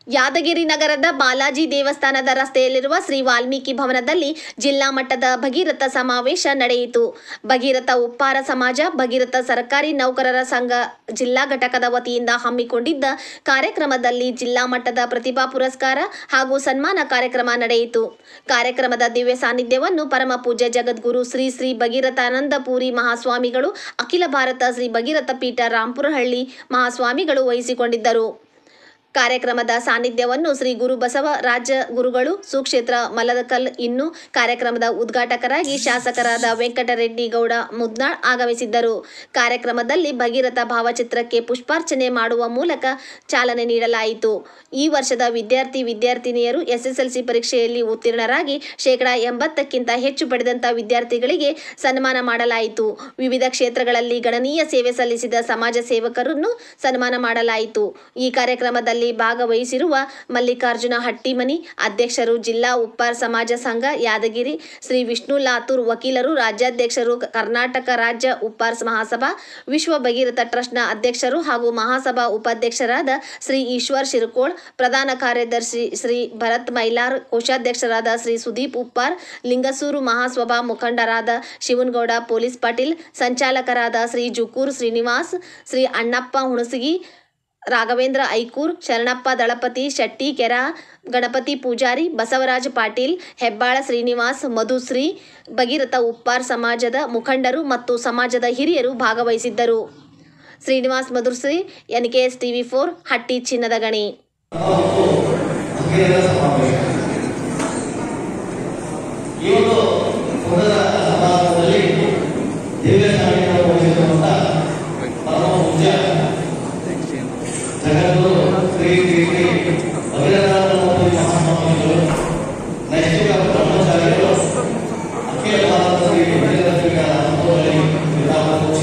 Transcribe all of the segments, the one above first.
ಯಾದಗಿರಿ ನಗರದ ಬಾಲಾಜಿ ದೇವಸ್ಥಾನದ ರಸ್ತೆಯಲ್ಲಿರುವ ಶ್ರೀ ವಾಲ್ಮೀಕಿ ಭವನದಲ್ಲಿ ಜಿಲ್ಲಾ ಮಟ್ಟದ ಭಗೀರಥ ಸಮಾವೇಶ ನಡೆಯಿತು ಭಗೀರಥ ಉಪ್ಪಾರ ಸಮಾಜ ಭಗೀರಥ ಸರ್ಕಾರಿ ನೌಕರರ ಸಂಘ ಜಿಲ್ಲಾ ಘಟಕದ ವತಿಯಿಂದ ಹಮ್ಮಿಕೊಂಡಿದ್ದ ಕಾರ್ಯಕ್ರಮದಲ್ಲಿ ಜಿಲ್ಲಾ ಮಟ್ಟದ ಪ್ರತಿಭಾ ಪುರಸ್ಕಾರ ಹಾಗೂ ಸನ್ಮಾನ ಕಾರ್ಯಕ್ರಮ ನಡೆಯಿತು ಕಾರ್ಯಕ್ರಮದ ದಿವ್ಯ ಸಾನ್ನಿಧ್ಯವನ್ನು ಪರಮ ಪೂಜ್ಯ ಜಗದ್ಗುರು ಶ್ರೀ ಶ್ರೀ ಭಗೀರಥಾನಂದಪುರಿ ಮಹಾಸ್ವಾಮಿಗಳು ಅಖಿಲ ಭಾರತ ಶ್ರೀ ಭಗೀರಥ ಪೀಠ ರಾಂಪುರಹಳ್ಳಿ ಮಹಾಸ್ವಾಮಿಗಳು ವಹಿಸಿಕೊಂಡಿದ್ದರು ಕಾರ್ಯಕ್ರಮದ ಸಾನ್ನಿಧ್ಯವನ್ನು ಶ್ರೀ ಗುರು ಬಸವರಾಜ ಗುರುಗಳು ಸುಕ್ಷೇತ್ರ ಮಲದಕಲ್ ಇನ್ನು ಕಾರ್ಯಕ್ರಮದ ಉದ್ಘಾಟಕರಾಗಿ ಶಾಸಕರಾದ ವೆಂಕಟರೆಡ್ಡಿ ಗೌಡ ಮುದ್ನಾಳ್ ಆಗಮಿಸಿದ್ದರು ಕಾರ್ಯಕ್ರಮದಲ್ಲಿ ಭಗೀರಥ ಭಾವಚಿತ್ರಕ್ಕೆ ಪುಷ್ಪಾರ್ಚನೆ ಮಾಡುವ ಮೂಲಕ ಚಾಲನೆ ನೀಡಲಾಯಿತು ಈ ವರ್ಷದ ವಿದ್ಯಾರ್ಥಿ ವಿದ್ಯಾರ್ಥಿನಿಯರು ಎಸ್ಎಸ್ಎಲ್ಸಿ ಪರೀಕ್ಷೆಯಲ್ಲಿ ಉತ್ತೀರ್ಣರಾಗಿ ಶೇಕಡಾ ಎಂಬತ್ತಕ್ಕಿಂತ ಹೆಚ್ಚು ಪಡೆದಂತ ವಿದ್ಯಾರ್ಥಿಗಳಿಗೆ ಸನ್ಮಾನ ಮಾಡಲಾಯಿತು ವಿವಿಧ ಕ್ಷೇತ್ರಗಳಲ್ಲಿ ಗಣನೀಯ ಸೇವೆ ಸಲ್ಲಿಸಿದ ಸಮಾಜ ಸೇವಕರನ್ನು ಸನ್ಮಾನ ಮಾಡಲಾಯಿತು ಈ ಕಾರ್ಯಕ್ರಮದಲ್ಲಿ ಭಾಗವಹಿಸಿರುವ ಮಲ್ಲಿಕಾರ್ಜುನ ಹಟ್ಟಿಮನಿ ಅಧ್ಯಕ್ಷರು ಜಿಲ್ಲಾ ಉಪ್ಪಾರ್ ಸಮಾಜ ಸಂಘ ಯಾದಗಿರಿ ಶ್ರೀ ವಿಷ್ಣು ಲಾತೂರ್ ವಕೀಲರು ರಾಜ್ಯಾಧ್ಯಕ್ಷರು ಕರ್ನಾಟಕ ರಾಜ್ಯ ಉಪ್ಪಾರ್ ಮಹಾಸಭಾ ವಿಶ್ವ ಭಗೀರಥ ಟ್ರಸ್ಟ್ನ ಅಧ್ಯಕ್ಷರು ಹಾಗೂ ಮಹಾಸಭಾ ಉಪಾಧ್ಯಕ್ಷರಾದ ಶ್ರೀ ಈಶ್ವರ್ ಶಿರಕೋಳ್ ಪ್ರಧಾನ ಕಾರ್ಯದರ್ಶಿ ಶ್ರೀ ಭರತ್ ಮೈಲಾರ್ ಕೋಶಾಧ್ಯಕ್ಷರಾದ ಶ್ರೀ ಸುದೀಪ್ ಉಪ್ಪಾರ್ ಲಿಂಗಸೂರು ಮಹಾಸಭಾ ಮುಖಂಡರಾದ ಶಿವನಗೌಡ ಪೊಲೀಸ್ ಪಾಟೀಲ್ ಸಂಚಾಲಕರಾದ ಶ್ರೀ ಜುಕೂರ್ ಶ್ರೀನಿವಾಸ್ ಶ್ರೀ ಅಣ್ಣಪ್ಪ ಹುಣಸಗಿ ರಾಘವೇಂದ್ರ ಐಕೂರ್ ಶರಣಪ್ಪ ದಳಪತಿ ಶೆಟ್ಟಿ ಕೆರ ಗಣಪತಿ ಪೂಜಾರಿ ಬಸವರಾಜ ಪಾಟೀಲ್ ಹೆಬ್ಬಾಳ ಶ್ರೀನಿವಾಸ್ ಮಧುಶ್ರೀ ಭಗೀರಥ ಉಪ್ಪಾರ್ ಸಮಾಜದ ಮುಖಂಡರು ಮತ್ತು ಸಮಾಜದ ಹಿರಿಯರು ಭಾಗವಹಿಸಿದ್ದರು Srinivas Madhushree N K S TV four Hatti ಚಿನ್ನದ ಗಣಿ ಭಗೀರಥ ಸಮಾವೇಶ ಈ ಒಂದು ಪುನರ ಸಮಾರಂಭದಲ್ಲಿ ದಿವ್ಯ ಸಾಹಿತ್ಯ ವಹಿಸಿರುವಂತ ಪರಮ ಪೂಜ್ಯ ಜಗದ್ಗುರು ಶ್ರೀ ಶ್ರೀ ಶ್ರೀ ಭಗೀರಥಾನಂದಪುರಿ ಮಹಾಸ್ವಾಮಿಗಳು ನೈಷ್ಠಿಕ ಬ್ರಹ್ಮಚಾರಿಗಳು ಅಖಿಲ ಭಾರತ ಶ್ರೀ ಭಗೀರಥ ಪೀಠ ರಾಮಪುರದಲ್ಲಿ ವಿರಾಮರು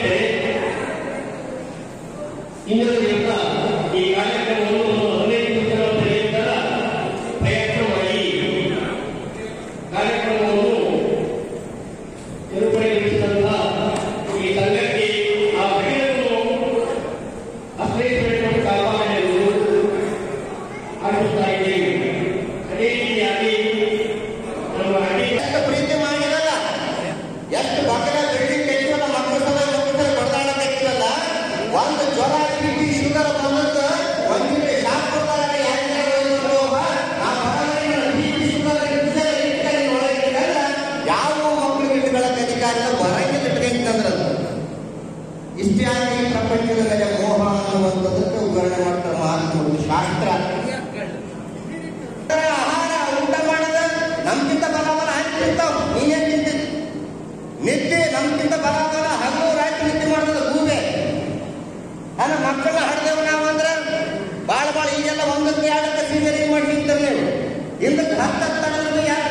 ಇಂದಿನ ದಿವಸ ಈ ಕಾರ್ಯಕ್ರಮವನ್ನು ಹದಿನೈದು ದಿನಗಳ ಪರ್ಯಂತರ ಪ್ರಯತ್ನ ಮಾಡಿ ಕಾರ್ಯಕ್ರಮವನ್ನು ನಿರೂಪಣೆಗೊಳಿಸಿದಂತಹ ಈ ಸಂಘಕ್ಕೆ ಆ ಭಗೀರಥನು ಅರ್ಥೈಸಬೇಕು ಕಾಪಾಡಲು ಆಡುತ್ತಾ ಇದ್ದೇವೆ ಅದೇ ರೀತಿಯಾಗಿ ನಮ್ಮ ಅಡಿ ಎಷ್ಟು ಪ್ರೀತಿ ಮಾಡಿರಲ್ಲ ಎಷ್ಟು ಮಕ್ಕಳ ಬಿಲ್ಡಿಂಗ್ ಕಟ್ಟಿರಲ್ಲ ಮಕ್ಕಳ ಸಲ ಮಕ್ಕಳ ಸಲ ಬಡದಾಡಬೇಕಿರಲ್ಲ ಒಂದು ಜ್ವರ ಟಿಟಿ ಶುಗರ್ ಬಂದದ್ದು ಒಂದಿನ ಶಾಸ್ತ್ರದಾಗ ಯಾವ ಮಕ್ಕಳಿಗೆ ಇಟ್ಕೊಳ್ಳಕ್ಕೆ ಅಧಿಕಾರ ಇಲ್ಲ ಹೊರಗೆ ಇಟ್ಕೊಂತಂದ್ರದು ಇಷ್ಟೇ ಆಗಿ ಈ ಪ್ರಪಂಚದ ಮೇಲೆ ಮೋಹ ಅನ್ನುವಂಥದ್ದಕ್ಕೆ ವಿವರಣೆ ಮಾಡ್ತಾರೆ ಮಹಾತ್ಮರು ಶಾಸ್ತ್ರ ಆಹಾರ ಊಟ ಮಾಡದ ನಮ್ಗಿಂತ ಬಲಬಲ ಹಾಕಿ ತಿಂತಾವ್ ನೀನೇನ್ ತಿಂತಿದ್ ನಿದ್ದೆ ನಮ್ಗಿಂತ ಬಲಬಲ ಹಗಲು ರಾತ್ರಿ ನಿದ್ದೆ ಮಾಡ್ತದ ಗೂಬೆ ನನ್ನ ಮಕ್ಕಳನ್ನ ಹಡ್ದೇವು ನಾವಂದ್ರ ಬಾಳ ಬಾಳ ಈಗೆಲ್ಲ ಒಂದಕ್ಕೆ ಎರಡಕ್ಕೆ ಸೀಜರಿಂಗ್ ಮಾಡಿ ನಿಂತಾರೆ ನೀವು ಹಿಂದಕ್ಕೆ ಹತ್ತು ಹತ್ತು ತಡದಲ್ಲಿ ಯಾರು